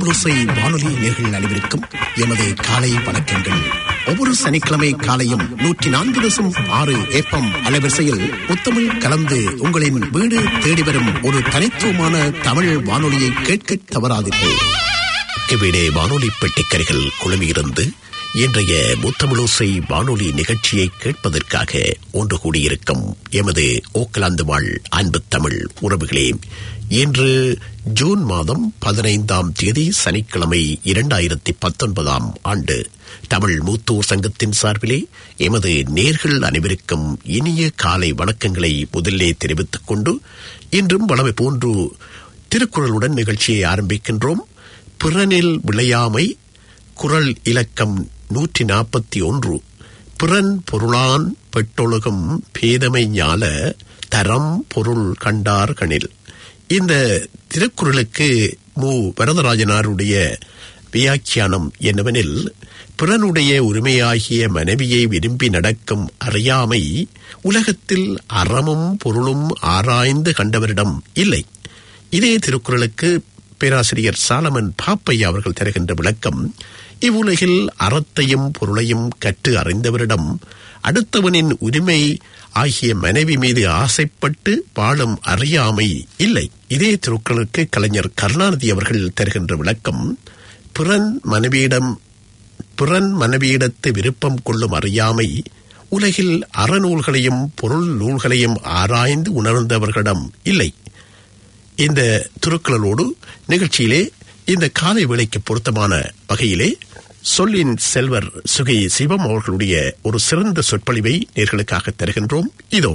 முத்தமிழோசை வானொலி நேர்கள் அனைவருக்கும் எமது காலை வணக்கங்கள் ஒவ்வொரு சனிக்கிழமை காலையும் நூற்றி நான்கு தசம் ஆறு ஏப்பம் அலைவரிசையில் முத்தமிழ் கலந்து உங்களின் வீடு தேடி வரும் ஒரு தனித்துவமான தமிழ் வானொலியை கேட்க தவறாதீர்கள் இவ்விடே வானொலி பெட்டிக்கரைகள் குழுமியிருந்து இன்றைய முத்தமிழோசை வானொலி நிகழ்ச்சியை கேட்பதற்காக ஒன்று கூடியிருக்கும் எமது ஓக்கலாந்து வாழ் அன்பு தமிழ் உறவுகளே இன்று ஜூன் மாதம் பதினைந்தாம் தேதி சனிக்கிழமை இரண்டாயிரத்தி பத்தொன்பதாம் ஆண்டு தமிழ் மூத்தோர் சங்கத்தின் சார்பிலே எமது நேர்கள் அனைவருக்கும் இனிய காலை வணக்கங்களை முதலிலே தெரிவித்துக் கொண்டு இன்றும் வளமை போன்று திருக்குறளுடன் நிகழ்ச்சியை ஆரம்பிக்கின்றோம் பிறனில் விளையாமை குரல் இலக்கம் நூற்றி நாற்பத்தி ஒன்று பிறன் பொருளான் பெட்டொழுகும் பேதமை ஞால தரம் பொருள் கண்டார் கணில் இந்த திருக்குறளுக்கு மு வரதராஜனாருடைய வியாக்கியானம் என்னவெனில் பிறனுடைய உரிமையாகிய மனைவியை விரும்பி நடக்கும் அறியாமை உலகத்தில் அறமும் பொருளும் ஆராய்ந்து கண்டவரிடம் இல்லை இதே திருக்குறளுக்கு பேராசிரியர் சாலமன் பாப்பையா அவர்கள் தருகின்ற விளக்கம் இவ்வுலகில் அறத்தையும் பொருளையும் கற்று அறிந்தவரிடம் அடுத்தவனின் உரிமை ஆகிய மனைவி மீது ஆசைப்பட்டு வாழும் அறியாமை இல்லை இதே திருக்குறளுக்கு கலைஞர் கருணாநிதி அவர்கள் தருகின்ற விளக்கம் பிறன் மனைவியிடம் பிறன் மனைவியிடத்து விருப்பம் கொள்ளும் அறியாமை உலகில் அறநூல்களையும் பொருள் நூல்களையும் ஆராய்ந்து உணர்ந்தவர்களிடம் இல்லை இந்த திருக்குறளோடு நிகழ்ச்சியிலே இந்த காலை வேளைக்கு பொருத்தமான வகையிலே சொல்லின் செல்வர் சுகை சிவம் அவர்களுடைய ஒரு சிறந்த சொற்பொழிவை நேர்களுக்காக தருகின்றோம் இதோ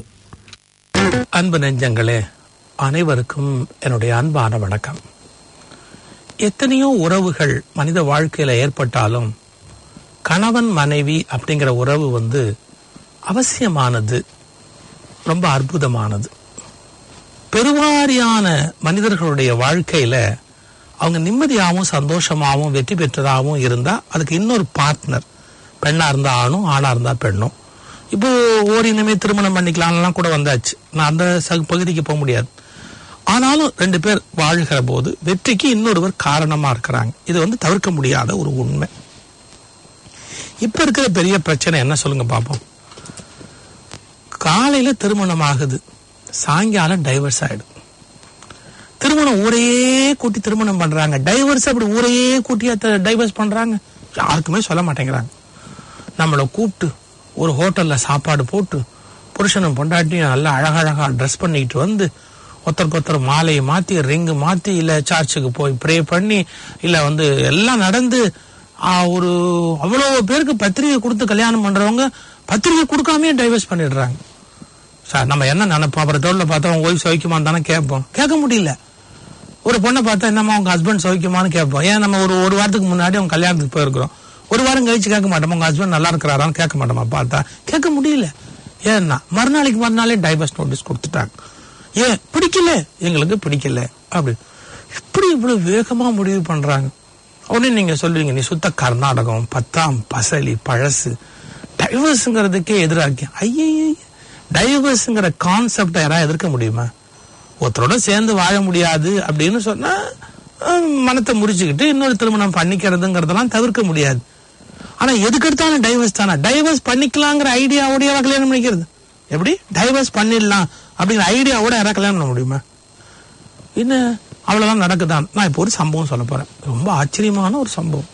அன்பு நெஞ்சங்களே அனைவருக்கும் என்னுடைய அன்பான வணக்கம் எத்தனையோ உறவுகள் மனித வாழ்க்கையில ஏற்பட்டாலும் கணவன் மனைவி அப்படிங்கிற உறவு வந்து அவசியமானது ரொம்ப அற்புதமானது பெருவாரியான மனிதர்களுடைய வாழ்க்கையில அவங்க நிம்மதியாகவும் சந்தோஷமாகவும் வெற்றி பெற்றதாகவும் இருந்தா அதுக்கு இன்னொரு பார்ட்னர் பெண்ணா இருந்தா ஆணும் ஆணா இருந்தா பெண்ணும் இப்போ ஓரினமே திருமணம் பண்ணிக்கலாம்லாம் கூட வந்தாச்சு நான் அந்த சகு பகுதிக்கு போக முடியாது ஆனாலும் ரெண்டு பேர் வாழ்கிற போது வெற்றிக்கு இன்னொருவர் காரணமா இருக்கிறாங்க இது வந்து தவிர்க்க முடியாத ஒரு உண்மை இப்ப இருக்கிற பெரிய பிரச்சனை என்ன சொல்லுங்க பாப்போம் காலையில திருமணம் ஆகுது சாயங்காலம் டைவர்ஸ் ஆயிடும் திருமணம் ஊரையே கூட்டி திருமணம் பண்றாங்க டைவர்ஸ் அப்படி ஊரையே கூட்டி டைவர்ஸ் பண்றாங்க யாருக்குமே சொல்ல மாட்டேங்கிறாங்க நம்மளை கூப்பிட்டு ஒரு ஹோட்டல்ல சாப்பாடு போட்டு புருஷனும் பொண்டாட்டியும் நல்லா அழகழகா ட்ரெஸ் பண்ணிட்டு வந்து ஒருத்தருக்கு ஒருத்தர் மாலையை மாத்தி ரிங்கு மாத்தி இல்ல சர்ச்சுக்கு போய் ப்ரே பண்ணி இல்ல வந்து எல்லாம் நடந்து ஆ, ஒரு அவ்வளவு பேருக்கு பத்திரிகை கொடுத்து கல்யாணம் பண்றவங்க பத்திரிகை கொடுக்காமயே டைவர்ஸ் பண்ணிடுறாங்க சார் நம்ம என்ன நினைப்போம் அப்புறம் தோல்ல பார்த்தா உங்க ஒய்ஃப் சௌக்கியமான்னு தானே கேட்போம் கேட்க முடியல ஒரு பொண்ணை பார்த்தா என்னம்மா உங்க ஹஸ்பண்ட் சௌக்கியமான்னு கேட்போம் ஏன் நம்ம ஒரு ஒரு வாரத்துக்கு முன்னாடி அவங்க கல்யாணத்துக்கு போயிருக்கிறோம் ஒரு வாரம் கழிச்சு கேட்க மாட்டோமா உங்க ஹஸ்பண்ட் நல்லா இருக்கிறாரான்னு கேட்க மாட்டோமா பார்த்தா கேட்க முடியல ஏன்னா மறுநாளைக்கு மறுநாளே டைவர்ஸ் நோட்டீஸ் கொடுத்துட்டாங்க ஏன் பிடிக்கல எங்களுக்கு பிடிக்கல அப்படி இப்படி இவ்வளவு வேகமா முடிவு பண்றாங்க உடனே நீங்க சொல்லுவீங்க நீ சுத்த கர்நாடகம் பத்தாம் பசலி பழசு டைவர்ஸ்ங்கிறதுக்கே எதிராக்கி ஐயே டைவர்ஸ்ங்கிற கான்செப்டை யாராவது எதிர்க்க முடியுமா ஒருத்தரோட சேர்ந்து வாழ முடியாது அப்படின்னு சொன்னா ஹம், மனத்தை முறிச்சுக்கிட்டு இன்னொரு திருமணம் பண்ணிக்கிறதுங்கிறதெல்லாம் தவிர்க்க முடியாது ஆனா எதுக்கு எடுத்தாலும் டைவர்ஸ் தானே டைவர்ஸ் பண்ணிக்கலாங்கிற ஐடியாவோடய கல்யாணம் பண்ணிக்கிறது எப்படி டைவர்ஸ் பண்ணிடலாம் அப்படிங்கிற ஐடியாவோட யாராவது கல்யாணம் பண்ண முடியுமா என்ன அவ்வளவுதான் நடக்குதான் நான் இப்போ ஒரு சம்பவம் சொல்ல போறேன் ரொம்ப ஆச்சரியமான ஒரு சம்பவம்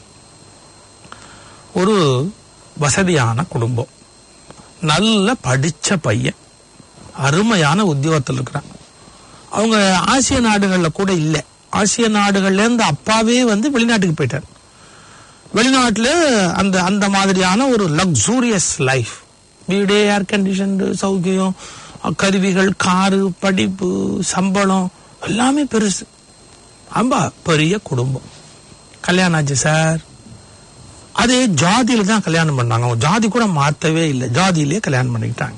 ஒரு வசதியான குடும்பம் நல்ல படிச்ச பையன் அருமையான உத்தியோகத்தில் இருக்கிறான் அவங்க ஆசிய நாடுகள்ல கூட இல்ல ஆசிய நாடுகள்ல இருந்து அப்பாவே வந்து வெளிநாட்டுக்கு போயிட்டார் வெளிநாட்டுல அந்த அந்த மாதிரியான ஒரு லக்ஸூரியஸ் லைஃப் வீடு ஏர் கண்டிஷன்டு சௌக்கியம் கருவிகள் காரு படிப்பு சம்பளம் எல்லாமே பெருசு ரொம்ப பெரிய குடும்பம் கல்யாணம் ஆச்சு சார் அதே ஜாதியில தான் கல்யாணம் பண்ணாங்க அவங்க ஜாதி கூட மாத்தவே இல்லை ஜாதியிலே கல்யாணம் பண்ணிக்கிட்டாங்க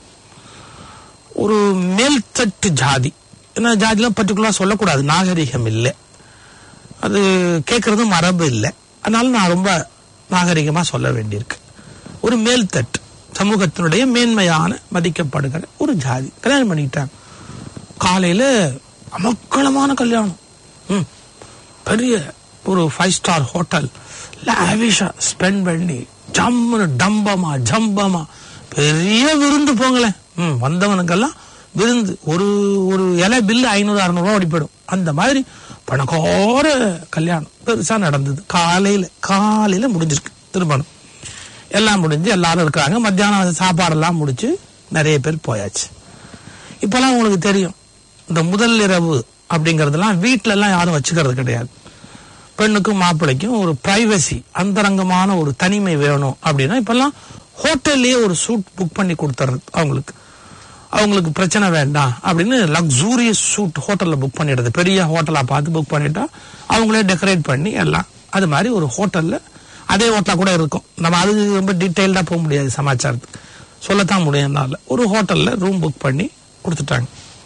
ஒரு மேல்தட்டு ஜாதி ஏன்னா ஜாதிலாம் பர்டிகுலரா சொல்லக்கூடாது நாகரிகம் இல்லை அது கேட்கறது மரபு இல்லை அதனால நான் ரொம்ப நாகரிகமா சொல்ல வேண்டியிருக்கு ஒரு மேல்தட்டு சமூகத்தினுடைய மேன்மையான மதிக்கப்படுகிற ஒரு ஜாதி கல்யாணம் பண்ணிக்கிட்டாங்க காலையில அமக்களமான கல்யாணம் ம், பெரிய ஒரு ஃபைவ் ஸ்டார் ஹோட்டல் லாவிஷா ஸ்பெண்ட் பண்ணி ஜம்முன்னு டம்பமா ஜம்பமா பெரிய விருந்து போங்களேன் ம் வந்தவனுக்கெல்லாம் விருந்து ஒரு ஒரு இலை பில்லு ஐநூறு அறுநூறுவா ஓடி போயிடும் அந்த மாதிரி பணக்கார கல்யாணம் பெருசா நடந்தது காலையில காலையில முடிஞ்சிருக்கு திருமணம் எல்லாம் முடிஞ்சு எல்லாரும் இருக்காங்க மத்தியானம் சாப்பாடெல்லாம் முடிச்சு நிறைய பேர் போயாச்சு இப்பெல்லாம் உங்களுக்கு தெரியும் இந்த முதல் இரவு அப்படிங்கறதெல்லாம் வீட்ல எல்லாம் யாரும் வச்சுக்கிறது கிடையாது பெண்ணுக்கும் மாப்பிள்ளைக்கும் ஒரு பிரைவசி அந்தரங்கமான ஒரு தனிமை வேணும் அப்படின்னா இப்பெல்லாம் ஹோட்டல்லயே ஒரு சூட் புக் பண்ணி கொடுத்துறது அவங்களுக்கு அவங்களுக்கு பிரச்சனை வேண்டாம் அப்படின்னு லக்ஸூரியஸ் சூட் ஹோட்டல்ல புக் பண்ணிடுறது பெரிய ஹோட்டலா பார்த்து புக் பண்ணிட்டா அவங்களே டெக்கரேட் பண்ணி எல்லாம் அது மாதிரி ஒரு ஹோட்டல்ல அதே ஹோட்டலா கூட இருக்கும் நம்ம அது ரொம்ப டீட்டெயில்டா போக முடியாது சமாச்சாரத்துக்கு சொல்லத்தான் முடியும் என்னால ஒரு ஹோட்டல்ல ரூம் புக் பண்ணி கொடுத்துட்டாங்க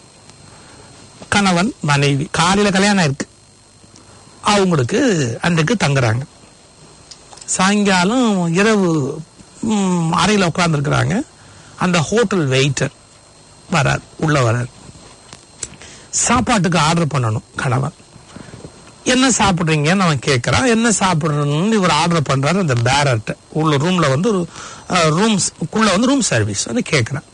கணவன் மனைவி காலையில கல்யாணம் ஆயிருக்கு அவங்களுக்கு அன்றைக்கு தங்குறாங்க சாயங்காலம் இரவு ம், அறையில உட்கார்ந்துருக்குறாங்க அந்த ஹோட்டல் வெயிட்டர் வரார் உள்ள வரார் சாப்பாட்டுக்கு ஆர்டர் பண்ணணும் கணவன் என்ன சாப்பிடுறீங்கன்னு அவன் கேட்கறான் என்ன சாப்பிடுறன்னு இவர் ஆர்டர் பண்றாரு அந்த பேரர்ட்ட உள்ள ரூம்ல வந்து ஒரு ரூம்ஸ் உள்ள வந்து ரூம் சர்வீஸ் வந்து கேட்கறான்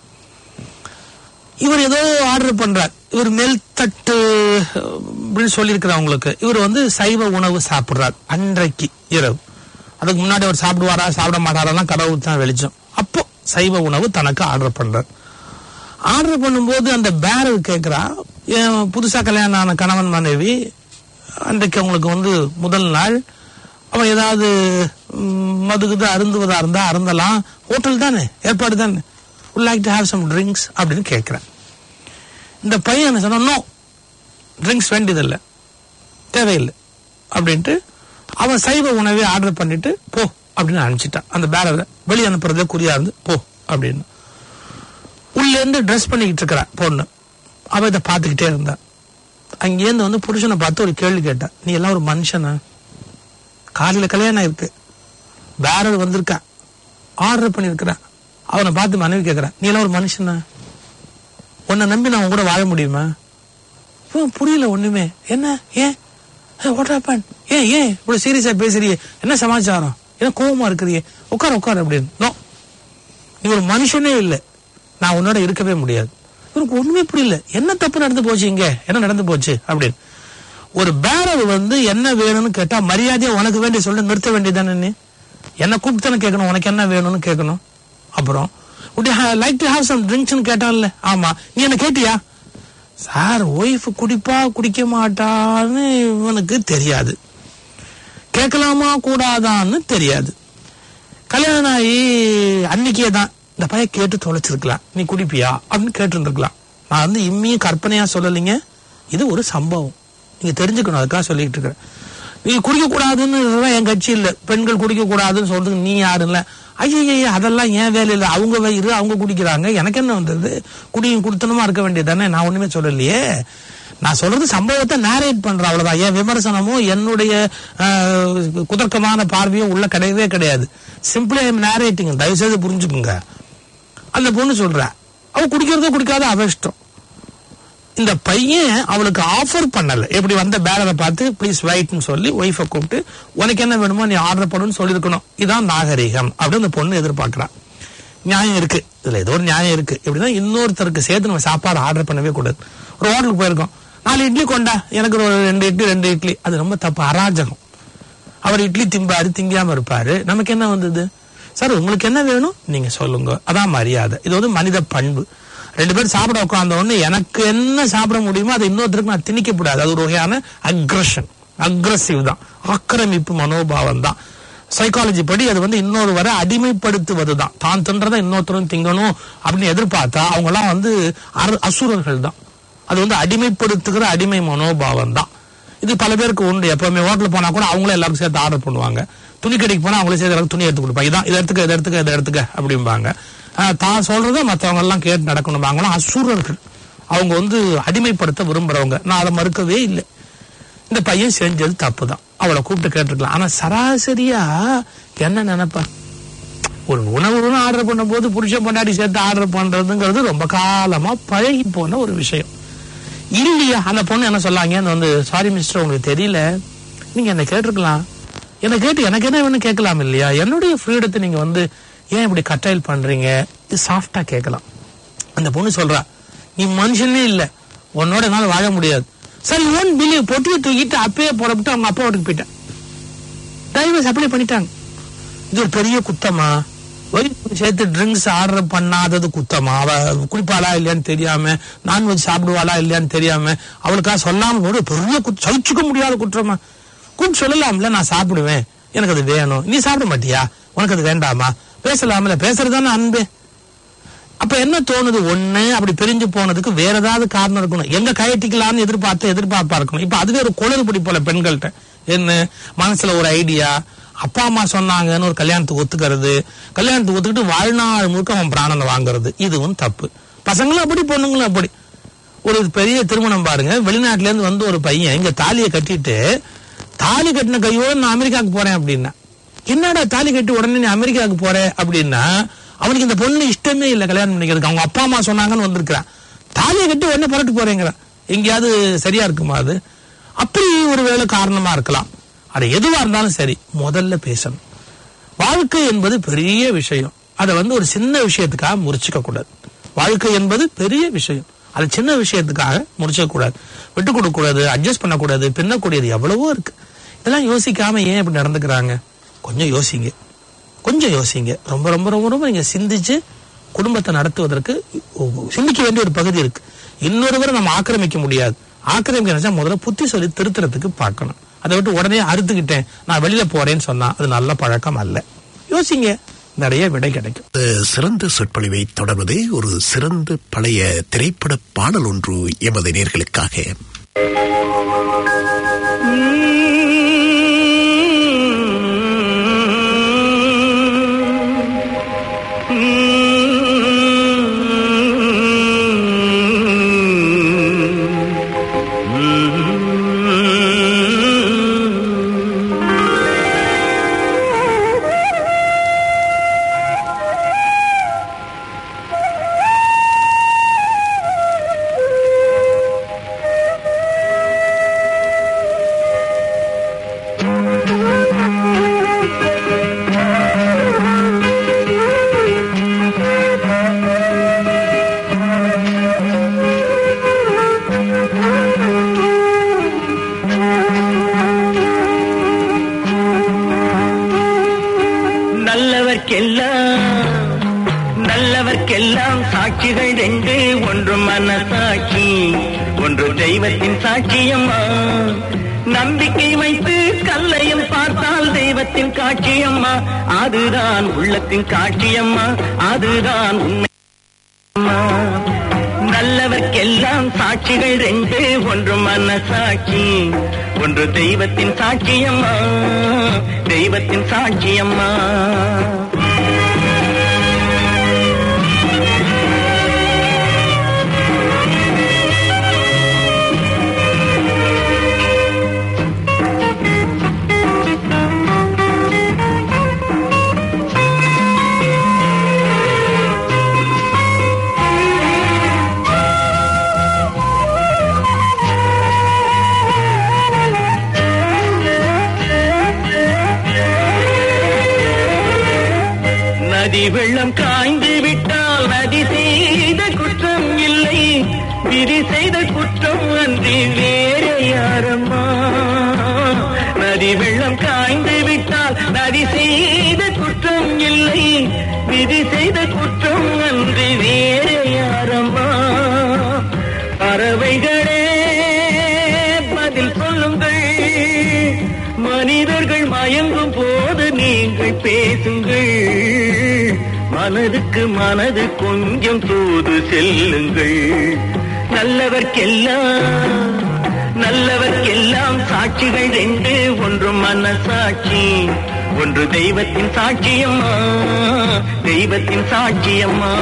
இவர் ஏதோ ஆர்டர் பண்றார் இவர் மேல் தட்டு அப்படின்னு சொல்லியிருக்கிறவங்களுக்கு இவர் வந்து சைவ உணவு சாப்பிடுறார் அன்றைக்கு இரவு அதுக்கு முன்னாடி அவர் சாப்பிடுவாரா சாப்பிட மாட்டாரெல்லாம் கடவுள் தான் வெளிச்சம் அப்போ சைவ உணவு தனக்கு ஆர்டர் பண்றார் ஆர்டர் பண்ணும்போது அந்த பேரர் கேட்கிறா "ஏன் புதுசா கல்யாணம் ஆன கணவன் மனைவி அன்றைக்கு அவங்களுக்கு வந்து முதல் நாள் அவன் ஏதாவது ம், மதுகுது அருந்துவதா இருந்தா அருந்தலாம் ஹோட்டல் தானே ஏற்பாடு தானே would like to have some drinks அப்படின்னு கேட்கிறேன் இந்த பையன் என்ன சொன்னா நோ ட்ரிங்க்ஸ் வேண்டியதில்லை தேவையில்லை அப்படின்ட்டு அவன் சைவ உணவை ஆர்டர் பண்ணிட்டு போ அப்படின்னு அனுப்பிச்சிட்டான் அந்த பேரரை வெளியே அனுப்புறதே குறியா இருந்து போ அப்படின்னு உள்ள இருந்து ட்ரெஸ் பண்ணிக்கிட்டு இருக்கிறா பொண்ணு அவ இதை பார்த்துக்கிட்டே இருந்தா அங்கேருந்து வந்து புருஷனை பார்த்து ஒரு கேள்வி கேட்டா நீ எல்லாம் ஒரு மனுஷனா காலையில கல்யாணம் இருக்கு பேரர் வந்திருக்கா ஆர்டர் பண்ணிருக்கிறான் அவனை பார்த்து மனைவி கேட்கிறான் நீ எல்லாம் ஒரு மனுஷனா உன்னை நம்பி நான் உன் கூட வாழ முடியுமா இவன் புரியல ஒண்ணுமே என்ன ஏன் வாட் ஹேப்பன் ஏன் ஏன் இவ்வளவு சீரியஸா பேசுறியே என்ன சமாச்சாரம் என்ன கோவமா இருக்கிறியே உட்கார உட்கார அப்படின்னு நோ நீ ஒரு மனுஷனே இல்லை நான் உன்னோட இருக்கவே முடியாது இவனுக்கு ஒண்ணுமே புரியல என்ன தப்பு நடந்து போச்சு இங்க என்ன நடந்து போச்சு அப்படின்னு ஒரு பேரர் வந்து என்ன வேணும்னு கேட்டா மரியாதையா உனக்கு வேண்டிய சொல்ல நிறுத்த வேண்டியதானே நீ என்ன கூப்பிட்டு தானே கேட்கணும் உனக்கு என்ன வேணும்னு கேட்கணும் அப்புறம் லைக் டு ஹாவ் சம் ட்ரிங்க்ஸ்னு கேட்டான்ல ஆமா நீ என்ன கேட்டியா சார் ஒய்ஃப் குடிப்பா குடிக்க மாட்டான்னு இவனுக்கு தெரியாது கேட்கலாமா கூடாதான்னு தெரியாது கல்யாணம் ஆகி அன்னைக்கே தான் இந்த பையன் கேட்டு தொலைச்சிருக்கலாம் நீ குடிப்பியா அப்படின்னு கேட்டு நான் வந்து இம்மியும் கற்பனையா சொல்லலைங்க இது ஒரு சம்பவம் நீங்க தெரிஞ்சுக்கணும் அதுக்காக சொல்லிட்டு இருக்கிறேன் நீ குடிக்க கூடாதுன்னு இதெல்லாம் என் கட்சி இல்ல பெண்கள் குடிக்க கூடாதுன்னு சொல்றதுக்கு நீ யாரு இல்ல ஐயா அதெல்லாம் ஏன் வேலை இல்லை அவங்க வயிறு அவங்க குடிக்கிறாங்க எனக்கு என்ன வந்தது குடியும் குடுத்தனமா இருக்க வேண்டியதானே நான் ஒண்ணுமே சொல்லலையே நான் சொல்றது சம்பவத்தை நேரேட் பண்றேன் அவ்வளவுதான் என் விமர்சனமும் என்னுடைய ஆஹ், குதர்க்கமான பார்வையும் உள்ள கிடையவே கிடையாது சிம்பிளி ஐம் நேரேட்டிங் தயவு செய்து புரிஞ்சுக்குங்க அந்த பொண்ணு சொல்ற அவ குடிக்கிறதோ குடிக்காத அவ இஷ்டம் இந்த பையன் அவளுக்கு ஆஃபர் பண்ணல எப்படி வந்த பேரரை பார்த்து ப்ளீஸ் வெயிட்னு சொல்லி ஒய்ஃபை கூப்பிட்டு உனக்கு என்ன வேணுமோ நீ ஆர்டர் பண்ணுன்னு சொல்லியிருக்கணும் இதான் நாகரிகம் அப்படின்னு அந்த பொண்ணு எதிர்பார்க்கறான் நியாயம் இருக்கு இதுல ஏதோ ஒரு நியாயம் இருக்கு எப்படின்னா இன்னொருத்தருக்கு சேர்த்து நம்ம சாப்பாடு ஆர்டர் பண்ணவே கூடாது ஒரு ஹோட்டலுக்கு போயிருக்கோம் நாலு இட்லி கொண்டா எனக்கு ஒரு ரெண்டு இட்லி ரெண்டு இட்லி அது ரொம்ப தப்பு அராஜகம் அவர் இட்லி திம்பாரு திங்காம இருப்பாரு நமக்கு என்ன வந்தது சார் உங்களுக்கு என்ன வேணும் நீங்க சொல்லுங்க அதான் மரியாதை இது வந்து மனித பண்பு ரெண்டு பேரும் சாப்பிட உட்கார்ந்த உடனே எனக்கு என்ன சாப்பிட முடியுமோ அதை இன்னொருத்தருக்கு நான் திணிக்கப்படாது அது ஒரு வகையான அக்ரஷன் அக்ரஸிவ் தான் ஆக்கிரமிப்பு மனோபாவம் தான் சைக்காலஜி படி அது வந்து இன்னொரு வரை அடிமைப்படுத்துவது தான் தான் தின்றதை இன்னொருத்தரும் திங்கணும் அப்படின்னு எதிர்பார்த்தா அவங்க எல்லாம் வந்து அர- அசுரர்கள் தான் அது வந்து அடிமைப்படுத்துகிற அடிமை மனோபாவம் தான் இது பல பேருக்கு உண்டு எப்பவுமே ஹோட்டல் போனா கூட அவங்களே எல்லாருக்கும் சேர்த்து ஆர்டர் பண்ணுவாங்க துணி கடைக்கு போனா அவங்களே சேர்த்து எல்லாருக்கும் துணி எடுத்து கொடுப்பாங்க இதான் இதை எடுத்துக்க இதை எடுத்துக்க இதை எடுத்துக்க அப்படிம்பாங்க ஆஹ் தான் சொல்றதை மத்தவங்க எல்லாம் கேட்டு நடக்கணும் அவங்களாம் அசுரர்கள் அவங்க வந்து அடிமைப்படுத்த விரும்புறவங்க நான் அதை மறுக்கவே இல்லை இந்த பையன் செஞ்சது தப்பு தான் அவளை கூப்பிட்டு கேட்டிருக்கலாம் ஆனா சராசரியா என்ன நினைப்பா ஒரு உணவு ஆர்டர் பண்ணும்போது புருஷன் பொண்டாட்டி சேர்த்து ஆர்டர் பண்றதுங்கிறது ரொம்ப காலமா பழகி போன ஒரு விஷயம் இல்லையா அந்த பொண்ணு என்ன சொல்லாங்க அந்த வந்து சாரி மிஸ்டர் உங்களுக்கு தெரியல நீங்க என்ன கேட்டிருக்கலாம் என்ன கேட்டு எனக்கு என்ன வேணும் கேட்கலாம் இல்லையா என்னுடைய ஃப்ரீடத்தை நீங்க வந்து ஏன் இப்படி கட்டைல் பண்றீங்க இது சாஃப்டா கேட்கலாம் அந்த பொண்ணு சொல்றா நீ மனுஷனே இல்ல உன்னோட என்னால வாழ முடியாது சரி ஓன் பிலீவ் பொட்டியை தூக்கிட்டு அப்பயே புறப்பட்டு அவங்க அப்பா வீட்டுக்கு போயிட்டேன் டைவர்ஸ் அப்ளை பண்ணிட்டாங்க இது ஒரு பெரிய குத்தமா ஒய்ஃப் சேர்த்து ட்ரிங்க்ஸ் ஆர்டர் பண்ணாதது குத்தமா அவ குடிப்பாளா இல்லையான்னு தெரியாம நான்வெஜ் சாப்பிடுவாளா இல்லையான்னு தெரியாம அவளுக்கா சொல்லாம ஒரு பெரிய குத்- சகிச்சுக்க முடியாத குற்றமா கூப்பிட்டு சொல்லலாம்ல நான் சாப்பிடுவேன் எனக்கு அது வேணும் நீ சாப்பிட மாட்டியா உனக்கு அது வேண்டாமா பேசலாம்ல பேசுறதுதானே அன்பு அப்ப என்ன தோணுது ஒண்ணு அப்படி பிரிஞ்சு போனதுக்கு வேற ஏதாவது காரணம் இருக்கணும் எங்க கயட்டிக்கலாம்னு எதிர்பார்த்து எதிர்பார்ப்பா இருக்கணும் இப்ப அதுவே ஒரு குளறுபடி போல பெண்கள்கிட்ட என்ன மனசுல ஒரு ஐடியா அப்பா அம்மா சொன்னாங்கன்னு ஒரு கல்யாணத்துக்கு ஒத்துக்கிறது கல்யாணத்துக்கு ஒத்துக்கிட்டு வாழ்நாள் முழுக்க அவன் பிராணனை வாங்குறது இதுவும் தப்பு பசங்களும் அப்படி பொண்ணுங்களும் அப்படி ஒரு பெரிய திருமணம் பாருங்க வெளிநாட்டுல இருந்து வந்து ஒரு பையன் இங்க தாலியை கட்டிட்டு தாலி கட்டின கையோட நான் அமெரிக்காவுக்கு போறேன் அப்படின்னா என்னடா தாலி கட்டி உடனே நீ அமெரிக்காவுக்கு போற அப்படின்னா அவனுக்கு இந்த பொண்ணு இஷ்டமே இல்லை கல்யாணம் பண்ணிக்கிறதுக்கு அவங்க அப்பா அம்மா சொன்னாங்கன்னு வந்திருக்கிறான் தாலியை கட்டி உடனே புரட்டு போறேங்கிறான் எங்கேயாவது சரியா இருக்குமா அது அப்படி ஒரு வேளை காரணமா இருக்கலாம் அது எதுவா இருந்தாலும் சரி முதல்ல பேசணும் வாழ்க்கை என்பது பெரிய விஷயம் அதை வந்து ஒரு சின்ன விஷயத்துக்காக முறிச்சுக்க கூடாது வாழ்க்கை என்பது பெரிய விஷயம் அது சின்ன விஷயத்துக்காக முறிச்சுக்க கூடாது விட்டு கொடுக்க கூடாது அட்ஜஸ்ட் பண்ணக்கூடாது பின்னக்கூடியது எவ்வளவோ இருக்கு இதெல்லாம் யோசிக்காம ஏன் இப்படி நடந்துக்கிறாங்க கொஞ்சம் யோசிங்க கொஞ்சம் யோசிங்க ரொம்ப ரொம்ப ரொம்ப ரொம்ப நீங்க சிந்திச்சு குடும்பத்தை நடத்துவதற்கு சிந்திக்க வேண்டிய ஒரு பகுதி இருக்கு இன்னொருவரை நம்ம ஆக்கிரமிக்க முடியாது ஆக்கிரமிக்க நினைச்சா முதல்ல புத்தி சொல்லி திருத்துறதுக்கு பார்க்கணும் அதை விட்டு உடனே அறுத்துக்கிட்டேன் நான் வெளியில போறேன்னு சொன்னா அது நல்ல பழக்கம் அல்ல யோசிங்க நிறைய விடை கிடைக்கும் இந்த சிறந்த சொற்பொழிவை தொடர்வது ஒரு சிறந்த பழைய திரைப்பட பாடல் ஒன்று எமது நேர்களுக்காக நல்லவர்க்கெல்லாம் நல்லவர்க்கெல்லாம் சாட்சிகள் ரெண்டு ஒன்று மனசாட்சி ஒன்று தெய்வத்தின் சாட்சியம்மா நம்பிக்கை வைத்து கல்லையும் பார்த்தால் தெய்வத்தின் காட்சியம்மா அதுதான் உள்ளத்தின் காட்சியம்மா அதுதான் உண்மை அம்மா. நல்லவர்க்கெல்லாம் சாட்சிகள் ரெண்டு ஒன்று மனசாட்சி ஒன்று தெய்வத்தின் சாட்சியம்மா தெய்வத்தின் சாட்சியம்மா நதி வெள்ளம் காய்ந்து விட்டால் நதி செய்த குற்றம் இல்லை விதி செய்த குற்றம் அன்றி வேறு யாரம்மா நதி வெள்ளம் காய்ந்து விட்டால் நதி செய்த குற்றம் இல்லை விதி செய்த குற்றம் அன்றி வேறு யாரம்மா பறவைகளே பதில் சொல்லுங்கள் மனிதர்கள் மயங்கும் போது நீங்கள் பேசுங்கள் மனதுக்கு மனது கொஞ்சம் தூது செல்லுங்கள் நல்லவர்க்கெல்லாம் நல்லவர்க்கெல்லாம் சாட்சிகள் ரெண்டு ஒன்று மனசாட்சி ஒன்று தெய்வத்தின் சாட்சியம்மா தெய்வத்தின் சாட்சியம்மா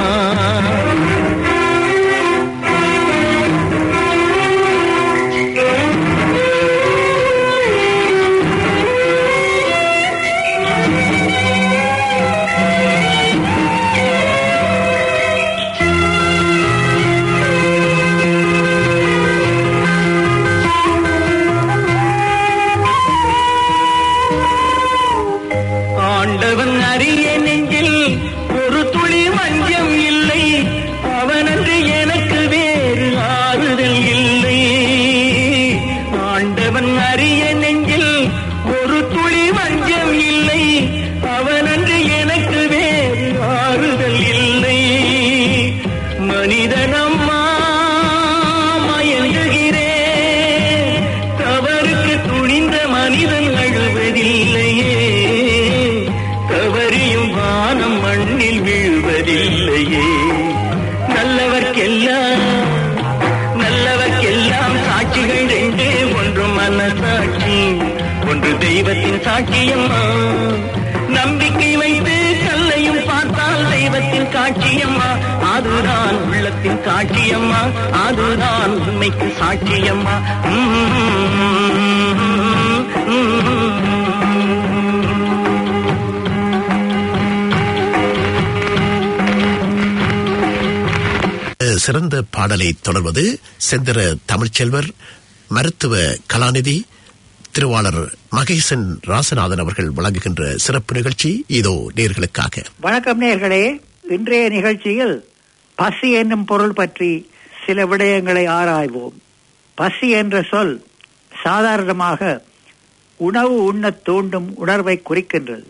ஏனம்மா மயங்குகிறேன் தவறுக்கு துணிந்த மனிதன் அழுவதில்லையே தவறியும் வானம் மண்ணில் வீழ்வதில்லையே நல்லவர்க்கெல்லாம் நல்லவர்க்கெல்லாம் சாட்சிகள் ரெண்டு ஒன்று மனசாட்சி ஒன்று தெய்வத்தின் சாட்சியம்மா நம்பிக்கை வைத்து கல்லையும் பார்த்தால் தெய்வத்தின் காட்சியம்மா அதுதான் உள்ளத்தின் காட்சியம்மா அதுதான் உண்மைக்கு சாட்சியம்மா சிறந்த பாடலை தொடர்வது செந்தர தமிழ்ச்செல்வர் மருத்துவ கலாநிதி திருவாளர் மகேசன் ராசநாதன் அவர்கள் வழங்குகின்ற சிறப்பு நிகழ்ச்சி இதோ நேர்களுக்காக வணக்கம் நேர்களே இன்றைய நிகழ்ச்சியில் பசி என்னும் பொருள் பற்றி சில விடயங்களை ஆராய்வோம் பசி என்ற சொல் சாதாரணமாக உணவு உண்ணத் தூண்டும் உணர்வை குறிக்கின்றது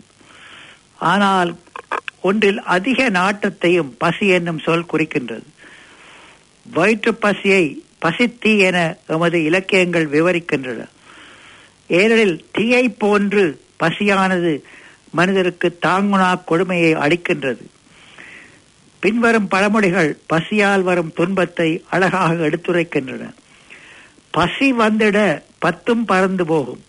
ஆனால் ஒன்றில் அதிக நாட்டத்தையும் பசி என்னும் சொல் குறிக்கின்றது வயிற்று பசியை பசித்தீ என எமது இலக்கியங்கள் விவரிக்கின்றன ஏனெனில் தீயை போன்று பசியானது மனிதருக்கு தாங்குனா கொடுமையை அளிக்கின்றது பின்வரும் பழமொழிகள் பசியால் வரும் துன்பத்தை அழகாக எடுத்துரைக்கின்றன பசி வந்திட பத்தும் பறந்து போகும்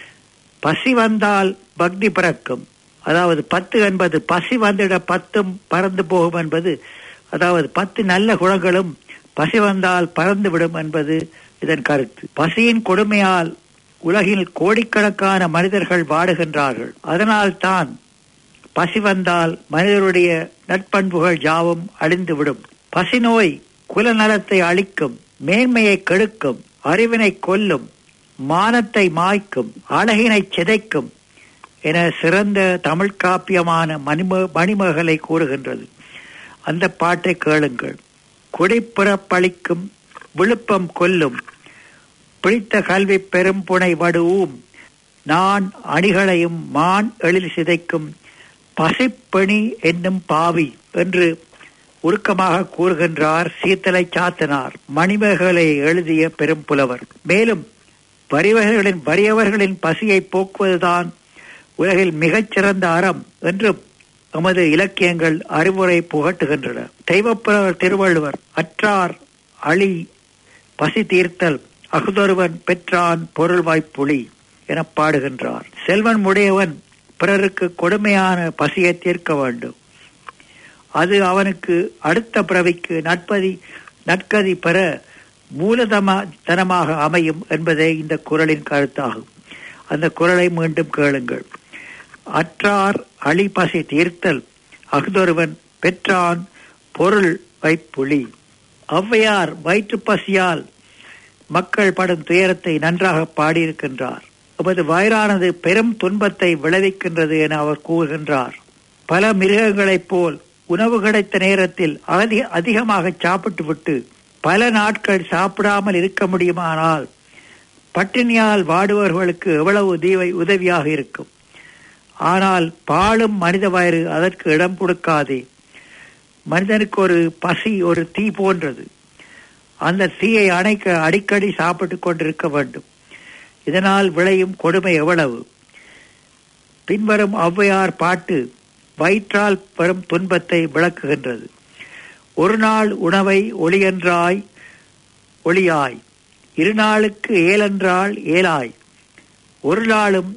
பசி வந்தால் பக்தி பிறக்கும் அதாவது பத்து என்பது பசி வந்திட பத்தும் பறந்து போகும் என்பது அதாவது பத்து நல்ல குணங்களும் பசி வந்தால் பறந்து விடும் என்பது இதன் கருத்து பசியின் கொடுமையால் உலகில் கோடிக்கணக்கான மனிதர்கள் வாடுகின்றார்கள் அதனால் தான் பசி வந்தால் மனிதருடைய நற்பண்புகள் யாவும் அழிந்துவிடும் பசி நோய் குலநலத்தை அழிக்கும் மேன்மையை கெடுக்கும் அறிவினை கொல்லும் மானத்தை மாய்க்கும் அழகினை சிதைக்கும் என சிறந்த தமிழ் காப்பியமான மணிம மணிமகளை கூறுகின்றது அந்த பாட்டை கேளுங்கள் குடிப்புறப்பளிக்கும் விழுப்பம் கொல்லும் பிடித்த கல்வி பெரும் புனை வடுவும் நான் அணிகளையும் மான் எழில் சிதைக்கும் பசிப்பணி என்னும் பாவி என்று உருக்கமாக கூறுகின்றார் சீத்தலை சாத்தனார் மணிமேகலை எழுதிய பெரும் புலவர் மேலும் வறியவர்களின் வறியவர்களின் பசியை போக்குவதுதான் உலகில் மிகச்சிறந்த அறம் என்றும் நமது இலக்கியங்கள் அறிவுரை புகட்டுகின்றன தெய்வப்புலவர் திருவள்ளுவர் அற்றார் அழி பசி தீர்த்தல் அகுதொருவன் பெற்றான் பொருள் வாய்ப்புலி என பாடுகின்றார் செல்வன் உடையவன் பிறருக்கு கொடுமையான பசியை தீர்க்க வேண்டும் அது அவனுக்கு அடுத்த பிறவிக்கு நட்பதி நற்கதி பெற மூலதம தனமாக அமையும் என்பதே இந்த குரலின் கருத்தாகும் அந்த குரலை மீண்டும் கேளுங்கள் அற்றார் அழிபசி தீர்த்தல் அஃதொருவன் பெற்றான் பொருள் வைப்புலி ஔவையார் வயிற்று பசியால் மக்கள் படும் துயரத்தை நன்றாக பாடியிருக்கின்றார் நமது வயிறானது பெரும் துன்பத்தை விளைவிக்கின்றது என அவர் கூறுகின்றார் பல மிருகங்களைப் போல் உணவு கிடைத்த நேரத்தில் அதி அதிகமாக சாப்பிட்டு விட்டு பல நாட்கள் சாப்பிடாமல் இருக்க முடியுமானால் பட்டினியால் வாடுபவர்களுக்கு எவ்வளவு தீவை உதவியாக இருக்கும் ஆனால் பாழும் மனித வயிறு அதற்கு இடம் கொடுக்காதே மனிதனுக்கு ஒரு பசி ஒரு தீ போன்றது அந்த தீயை அணைக்க அடிக்கடி சாப்பிட்டு கொண்டிருக்க வேண்டும் இதனால் விளையும் கொடுமை எவ்வளவு பின்வரும் ஔவையார் பாட்டு வயிற்றால் வரும் துன்பத்தை விளக்குகின்றது ஒரு நாள் உணவை ஒளியன்றாய் ஒளியாய் இரு நாளுக்கு ஏலென்றால் ஏலாய் ஒரு நாளும்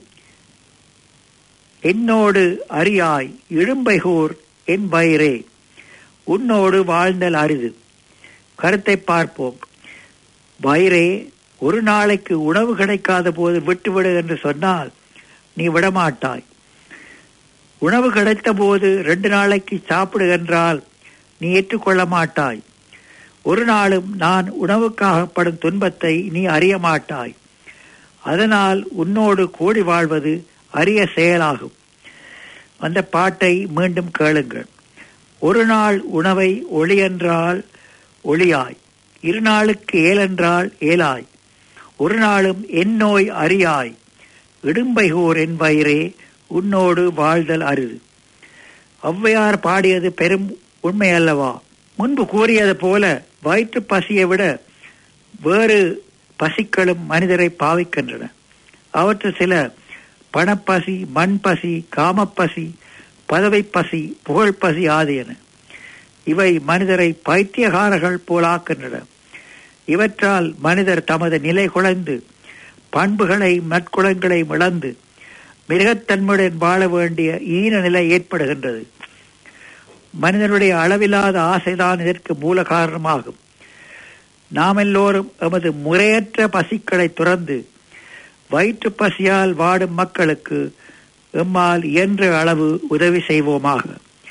என்னோடு அறியாய் இழும்பைகூர் என் வயிறே உன்னோடு வாழ்ந்தல் அரிது கருத்தை பார்ப்போம் வயிறே ஒரு நாளைக்கு உணவு கிடைக்காத போது விட்டுவிடு என்று சொன்னால் நீ விடமாட்டாய் உணவு கிடைத்த போது ரெண்டு நாளைக்கு சாப்பிடு என்றால் நீ ஏற்றுக்கொள்ள மாட்டாய் ஒரு நாளும் நான் உணவுக்காகப்படும் துன்பத்தை நீ அறிய மாட்டாய் அதனால் உன்னோடு கூடி வாழ்வது அரிய செயலாகும் அந்த பாட்டை மீண்டும் கேளுங்கள் ஒரு நாள் உணவை ஒளி என்றால் ஒளியாய் இரு நாளுக்கு ஏலென்றால் ஏலாய் ஒரு நாளும் என் நோய் அறியாய் இடும்பைகோர் என் வயிறே உன்னோடு வாழ்தல் அரிது ஔவையார் பாடியது பெரும் உண்மை அல்லவா முன்பு கூறியது போல வயிற்று பசியை விட வேறு பசிகளும் மனிதரை பாவிக்கின்றன அவற்று சில பணப்பசி மண்பசி காமப்பசி பதவை பசி புகழ் பசி ஆகியன இவை மனிதரை பைத்தியகாரர்கள் போலாக்கின்றன இவற்றால் மனிதர் தமது நிலை குலைந்து பண்புகளை நற்குணங்களை இழந்து மிருகத்தன்மையுடன் வாழ வேண்டிய ஈன நிலை ஏற்படுகின்றது மனிதனுடைய அளவில்லாத ஆசைதான் இதற்கு மூல காரணமாகும் நாம் எல்லோரும் எமது முறையற்ற பசிக்களை துறந்து வயிற்று பசியால் வாடும் மக்களுக்கு எம்மால் இயன்ற அளவு உதவி செய்வோமாக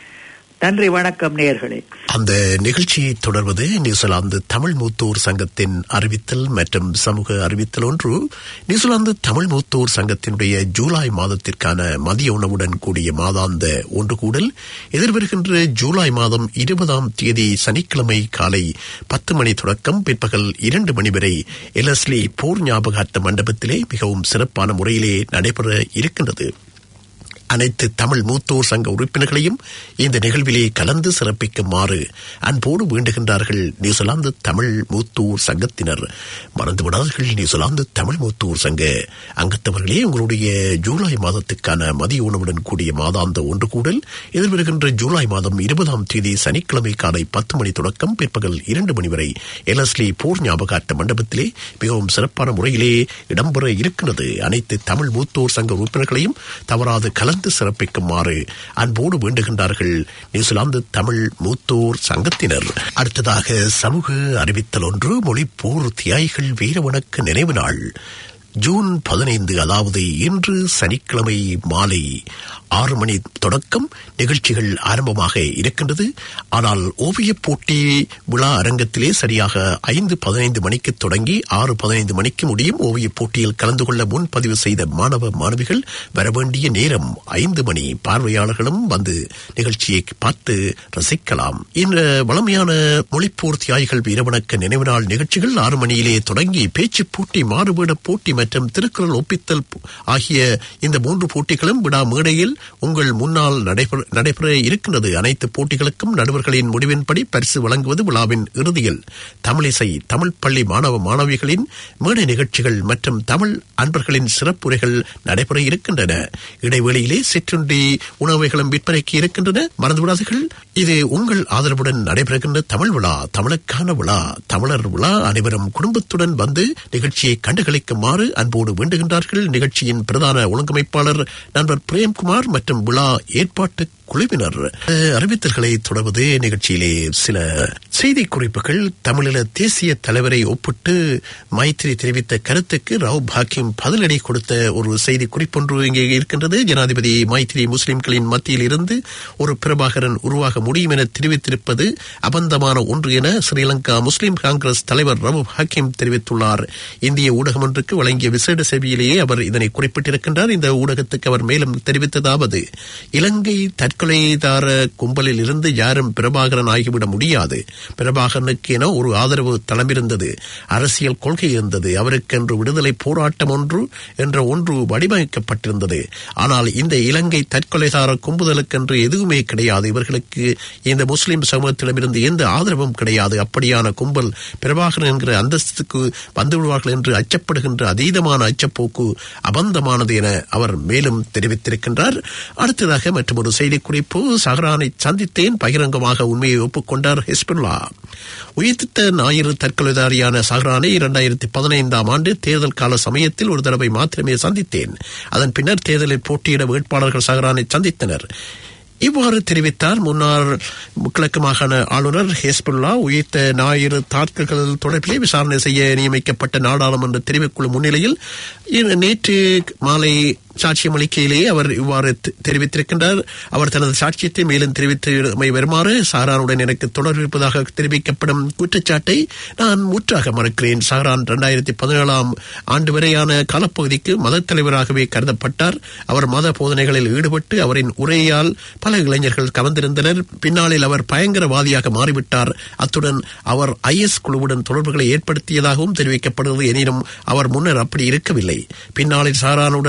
நன்றி வணக்கம் நேர்களே அந்த நிகழ்ச்சியை தொடர்வது நியூசிலாந்து தமிழ் மூத்தோர் சங்கத்தின் அறிவித்தல் மற்றும் சமூக அறிவித்தல் ஒன்று நியூசிலாந்து தமிழ் மூத்தோர் சங்கத்தினுடைய ஜூலை மாதத்திற்கான மதிய உணவுடன் கூடிய மாதாந்த ஒன்று கூடல் எதிர்வருகின்ற ஜூலை மாதம் இருபதாம் தேதி சனிக்கிழமை காலை பத்து மணி தொடக்கம் பிற்பகல் இரண்டு மணி வரை எலஸ்லி போர் ஞாபகார்த்த மண்டபத்திலே மிகவும் சிறப்பான முறையிலே நடைபெற இருக்கின்றது அனைத்து தமிழ் மூத்தோர் சங்க உறுப்பினர்களையும் இந்த நிகழ்விலே கலந்து சிறப்பிக்குமாறு அன்போடு வேண்டுகின்றார்கள் நியூசிலாந்து தமிழ் மூத்தோர் சங்கத்தினர் மறந்துவிடாதீர்கள் நியூசிலாந்து தமிழ் மூத்தோர் சங்க அங்கத்தவர்களே உங்களுடைய ஜூலை மாதத்துக்கான மதிய உணவுடன் கூடிய மாதாந்த ஒன்று கூடல் எதிர்வருகின்ற ஜூலை மாதம் இருபதாம் தேதி சனிக்கிழமை காலை பத்து மணி தொடக்கம் பிற்பகல் இரண்டு மணி வரை எலஸ்லி போர் ஞாபகார்த்த மண்டபத்திலே மிகவும் சிறப்பான முறையிலே இடம்பெற இருக்கின்றது அனைத்து தமிழ் மூத்தோர் சங்க உறுப்பினர்களையும் தவறாது கலந்து கலந்து சிறப்பிக்குமாறு அன்போடு வேண்டுகின்றார்கள் நியூசிலாந்து தமிழ் மூத்தோர் சங்கத்தினர் அடுத்ததாக சமூக அறிவித்தல் ஒன்று மொழிப்போர் தியாகிகள் வீரவணக்க நினைவு நாள் ஜூன் பதினைந்து அதாவது இன்று சனிக்கிழமை மாலை ஆறு மணி தொடக்கம் நிகழ்ச்சிகள் ஆரம்பமாக இருக்கின்றது ஆனால் ஓவியப் போட்டி விழா அரங்கத்திலே சரியாக ஐந்து பதினைந்து மணிக்கு தொடங்கி ஆறு பதினைந்து மணிக்கு முடியும் ஓவியப் போட்டியில் கலந்து கொள்ள முன்பதிவு செய்த மாணவ மாணவிகள் வரவேண்டிய நேரம் ஐந்து மணி பார்வையாளர்களும் வந்து நிகழ்ச்சியை பார்த்து ரசிக்கலாம் இந்த வளமையான மொழிப்போர் தியாகிகள் வீரவணக்க நினைவு நாள் நிகழ்ச்சிகள் ஆறு மணியிலே தொடங்கி பேச்சு போட்டி மாறுவேட போட்டி மற்றும் திருக்குறள் ஒப்பித்தல் ஆகிய இந்த மூன்று போட்டிகளும் விழா மேடையில் உங்கள் முன்னால் நடைபெற நடைபெற இருக்கின்றது அனைத்து போட்டிகளுக்கும் நடுவர்களின் முடிவின்படி பரிசு வழங்குவது விழாவின் இறுதியில் தமிழிசை தமிழ் பள்ளி மாணவ மாணவிகளின் மேடை நிகழ்ச்சிகள் மற்றும் தமிழ் அன்பர்களின் சிறப்புரைகள் நடைபெற இருக்கின்றன இடைவெளியிலே சிற்றுண்டி உணவுகளும் விற்பனைக்கு இருக்கின்றன மறந்துவிடாதீர்கள் இது உங்கள் ஆதரவுடன் நடைபெறுகின்ற தமிழ் விழா தமிழுக்கான விழா தமிழர் விழா அனைவரும் குடும்பத்துடன் வந்து நிகழ்ச்சியை கண்டுகளிக்குமாறு அன்போடு வேண்டுகின்றார்கள் நிகழ்ச்சியின் பிரதான ஒழுங்கமைப்பாளர் நண்பர் பிரேம்குமார் மற்றும் விழா ஏற்பாட்டு குழுவினர் அறிவித்தல்களை தொடர்வது நிகழ்ச்சியிலே சில செய்தி குறிப்புகள் தமிழீழ தேசிய தலைவரை ஒப்பிட்டு மைத்திரி தெரிவித்த கருத்துக்கு ராவ் பாக்கியம் பதிலடி கொடுத்த ஒரு செய்தி குறிப்பொன்று இங்கே இருக்கின்றது ஜனாதிபதி மைத்திரி முஸ்லிம்களின் மத்தியில் இருந்து ஒரு பிரபாகரன் உருவாக முடியும் என தெரிவித்திருப்பது அபந்தமான ஒன்று என ஸ்ரீலங்கா முஸ்லிம் காங்கிரஸ் தலைவர் ரவு ஹக்கீம் தெரிவித்துள்ளார் இந்திய ஊடகம் ஒன்றுக்கு வழங்கிய விசேட சேவையிலேயே அவர் இதனை குறிப்பிட்டிருக்கின்றார் இந்த ஊடகத்துக்கு அவர் மேலும் தெரிவித்ததாவது இலங்கை தற்கொலைதார கும்பலில் இருந்து யாரும் பிரபாகரன் ஆகிவிட முடியாது பிரபாகரனுக்கு என ஒரு ஆதரவு தளமிருந்தது அரசியல் கொள்கை இருந்தது அவருக்கென்று விடுதலை போராட்டம் ஒன்று என்ற ஒன்று வடிவமைக்கப்பட்டிருந்தது ஆனால் இந்த இலங்கை தற்கொலைதார கும்புதலுக்கென்று எதுவுமே கிடையாது இவர்களுக்கு இந்த முஸ்லிம் சமூகத்திடமிருந்து எந்த ஆதரவும் கிடையாது அப்படியான கும்பல் பிரபாகரன் என்கிற அந்தஸ்துக்கு வந்துவிடுவார்கள் என்று அச்சப்படுகின்ற அதீதமான அச்சப்போக்கு அபந்தமானது என அவர் மேலும் தெரிவித்திருக்கின்றார் அடுத்ததாக மற்றும் ஒரு செய்திக்குறிப்பு சஹரானை சந்தித்தேன் பகிரங்கமாக உண்மையை ஒப்புக்கொண்டார் ஹிஸ்புல்லா உயிர்த்த ஞாயிறு தற்கொலைதாரியான சஹரானை இரண்டாயிரத்தி பதினைந்தாம் ஆண்டு தேர்தல் கால சமயத்தில் ஒரு தடவை மாத்திரமே சந்தித்தேன் அதன் பின்னர் தேர்தலில் போட்டியிட வேட்பாளர்கள் சஹரானை சந்தித்தனர் இவ்வாறு தெரிவித்தார் முன்னாள் கிழக்கு மாகாண ஆளுநர் ஹேஸ்புல்லா உயிர்த்த ஞாயிறு தாக்குதல்கள் தொடர்பிலே விசாரணை செய்ய நியமிக்கப்பட்ட நாடாளுமன்ற தெரிவுக்குழு முன்னிலையில் நேற்று மாலை சாட்சியம் அளிக்கையிலேயே அவர் இவ்வாறு தெரிவித்திருக்கின்றார் அவர் தனது சாட்சியத்தை மேலும் தெரிவித்து வருமாறு சாரானுடன் எனக்கு தொடர்பு இருப்பதாக தெரிவிக்கப்படும் குற்றச்சாட்டை நான் முற்றாக மறுக்கிறேன் சாரான் இரண்டாயிரத்தி பதினேழாம் ஆண்டு வரையான காலப்பகுதிக்கு மத தலைவராகவே கருதப்பட்டார் அவர் மத போதனைகளில் ஈடுபட்டு அவரின் உரையால் பல இளைஞர்கள் கவர்ந்திருந்தனர் பின்னாளில் அவர் பயங்கரவாதியாக மாறிவிட்டார் அத்துடன் அவர் ஐஎஸ் குழுவுடன் தொடர்புகளை ஏற்படுத்தியதாகவும் தெரிவிக்கப்படுகிறது எனினும் அவர் முன்னர் அப்படி இருக்கவில்லை பின்னாளில் சாரானுடன் அவரது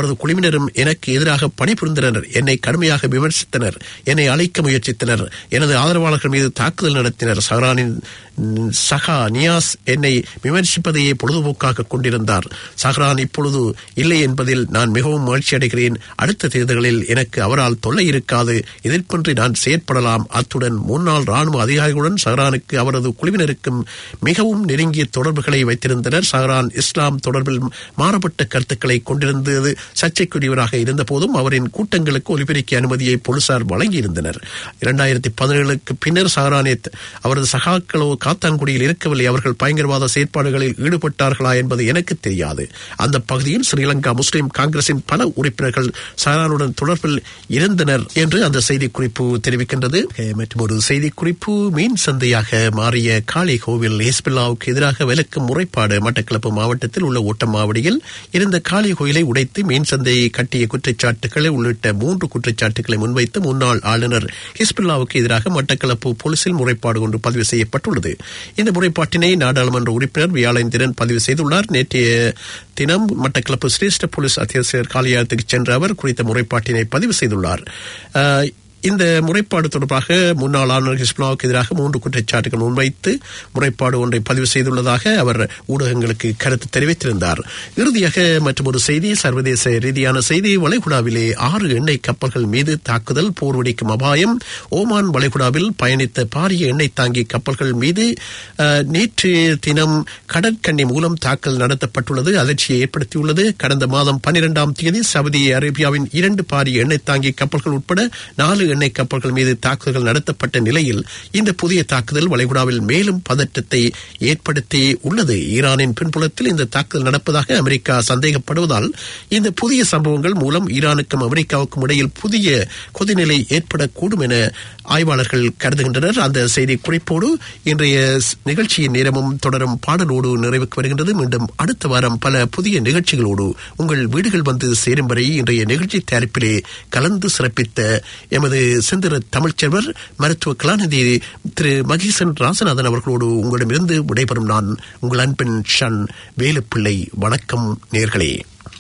அவரது குழுவினரும் எனக்கு எதிராக பணிபுரிந்தனர் என்னை கடுமையாக விமர்சித்தனர் என்னை அழைக்க முயற்சித்தனர் எனது ஆதரவாளர்கள் மீது தாக்குதல் நடத்தினர் சஹரானின் ம், சகா நியாஸ் என்னை விமர்சிப்பதையே பொழுதுபோக்காக கொண்டிருந்தார் சஹரான் இப்பொழுது இல்லை என்பதில் நான் மிகவும் மகிழ்ச்சி அடைகிறேன் அடுத்த தேர்தல்களில் எனக்கு அவரால் தொல்லை இருக்காது எதிர்ப்பின்றி நான் செயற்படலாம் அத்துடன் முன்னாள் ராணுவ அதிகாரிகளுடன் சஹரானுக்கு அவரது குழுவினருக்கும் மிகவும் நெருங்கிய தொடர்புகளை வைத்திருந்தனர் சஹரான் இஸ்லாம் தொடர்பில் மாறுபட்ட கருத்துக்களை கொண்டிருந்தது சர்ச்சைக்குரியவராக இருந்த போதும் அவரின் கூட்டங்களுக்கு ஒலிபெருக்கி அனுமதியை போலீசார் வழங்கியிருந்தனர் இரண்டாயிரத்தி பதினேழுக்கு பின்னர் சஹரானே அவரது சகாக்களோ காத்தான்குடியில் இருக்கவில்லை அவர்கள் பயங்கரவாத செயற்பாடுகளில் ஈடுபட்டார்களா என்பது எனக்கு தெரியாது அந்த பகுதியில் ஸ்ரீலங்கா முஸ்லிம் காங்கிரசின் பல உறுப்பினர்கள் சஹரானுடன் தொடர்பில் இருந்தனர் என்று அந்த செய்திக்குறிப்பு தெரிவிக்கின்றது மற்றும் ஒரு செய்திக்குறிப்பு மீன் சந்தையாக மாறிய காளி கோவில் ஹிஸ்பில்லாவுக்கு எதிராக விலக்கும் முறைப்பாடு மட்டக்களப்பு மாவட்டத்தில் உள்ள ஓட்டமாவடியில் இருந்த காளி கோயிலை உடைத்து மீன் சந்தையை கட்டிய குற்றச்சாட்டுகளை உள்ளிட்ட மூன்று குற்றச்சாட்டுகளை முன்வைத்து முன்னாள் ஆளுநர் ஹிஸ்பில்லாவுக்கு எதிராக மட்டக்களப்பு போலீசில் முறைப்பாடு ஒன்று பதிவு செய்யப்பட்டுள்ளது இந்த முறைப்பாட்டினை நாடாளுமன்ற உறுப்பினர் வியாழேந்திரன் பதிவு செய்துள்ளார் நேற்றைய தினம் மட்டக்களப்பு சிரேஷ்ட போலீஸ் அத்தியட்சர் காலியாரத்துக்கு சென்ற அவர் குறித்த முறைப்பாட்டினை பதிவு செய்துள்ளார் அஹ், இந்த முறைப்பாடு தொடர்பாக முன்னாள் ஆளுநர் ஹிஸ்புல்லாவுக்கு எதிராக மூன்று குற்றச்சாட்டுகள் முன்வைத்து முறைப்பாடு ஒன்றை பதிவு செய்துள்ளதாக அவர் ஊடகங்களுக்கு கருத்து தெரிவித்திருந்தார் இறுதியாக மற்றொரு செய்தி சர்வதேச ரீதியான செய்தி வளைகுடாவிலே ஆறு எண்ணெய் கப்பல்கள் மீது தாக்குதல் போர் வெடிக்கும் அபாயம் ஓமான் வளைகுடாவில் பயணித்த பாரிய எண்ணெய் தாங்கி கப்பல்கள் மீது அஹ், நேற்று தினம் கடற்கண்ணி மூலம் தாக்கல் நடத்தப்பட்டுள்ளது அதிர்ச்சியை ஏற்படுத்தியுள்ளது கடந்த மாதம் பனிரெண்டாம் தேதி சவுதி அரேபியாவின் இரண்டு பாரிய எண்ணெய் தாங்கி கப்பல்கள் உட்பட நாலு எண்ணெய் கப்பல்கள் மீது தாக்குதல்கள் நடத்தப்பட்ட நிலையில் இந்த புதிய தாக்குதல் வளைகுடாவில் மேலும் பதற்றத்தை ஏற்படுத்தி உள்ளது ஈரானின் பின்புலத்தில் இந்த தாக்குதல் நடப்பதாக அமெரிக்கா சந்தேகப்படுவதால் இந்த புதிய சம்பவங்கள் மூலம் ஈரானுக்கும் அமெரிக்காவுக்கும் இடையில் புதிய கொதிநிலை ஏற்படக்கூடும் என ஆய்வாளர்கள் கருதுகின்றனர் அந்த செய்தி குறிப்போடு இன்றைய ஸ்- நிகழ்ச்சியின் நேரமும் தொடரும் பாடலோடு நிறைவுக்கு வருகின்றது மீண்டும் அடுத்த வாரம் பல புதிய நிகழ்ச்சிகளோடு உங்கள் வீடுகள் வந்து சேரும் வரை இன்றைய நிகழ்ச்சி தயாரிப்பிலே கலந்து சிறப்பித்த எமது செந்திர தமிழ்ச்செல்வர் மருத்துவ கலாநிதி திரு மகேசன் ராசநாதன் அவர்களோடு உங்களிடமிருந்து விடைபெறும் நான் உங்கள் அன்பின் ஷன் வேலுப்பிள்ளை வணக்கம் நேர்களே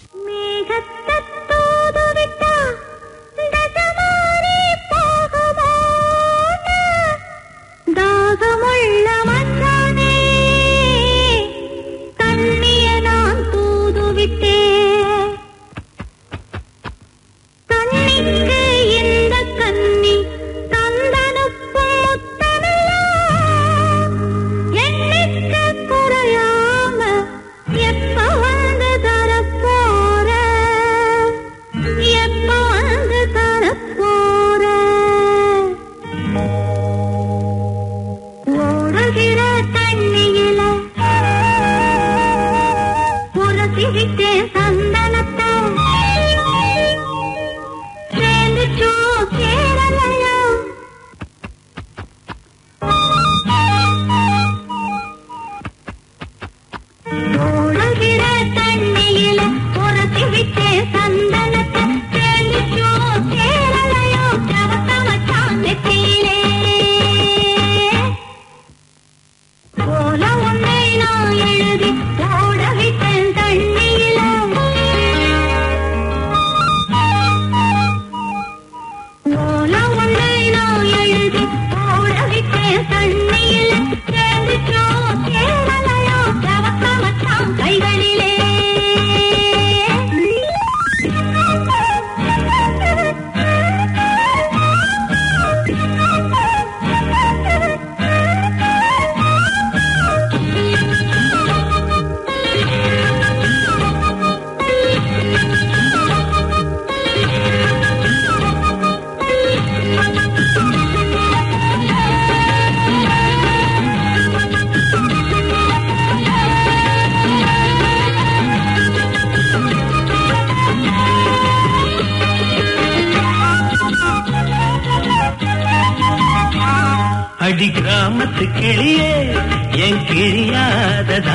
மேகத்தத் தூதுவிட்டா, தசமாரி போகுமோன்னு, தாகமுள்ள மச்சானே, தண்ணிய நான் தூதுவிட்டேன். கண்ணிக்கு இந்த கன்னி தந்தனுப்பும் முத்தமெல்லாம் எண்ணிக்க குறையாம எப்ப வந்து தரப்போற எப்ப வந்து தரப்போற ஓடுகிற தண்ணியில உரசிவிட்டே சந்தனத்தை சேர்ந்துச்சோ சேரலையோ ஓடுகிற தண்ணியில உரசி விட்டே சந்தனத்தை சேர்ந்துச்சோ சேரலையோ சவத்த மச்சான் நெத்தியிலே போல உன்னை நான் எழுதி ஓட விட்டேன் தண்ணியில ஓல உன்னை நான் எழுதி ஓட விட்டேன் தண்ணியில் சேர்ந்துச்சோ சேரலையோ சவத்த மச்சான் கைகளிலே அடி கிராமத்து கிளியே என் கிழியாததா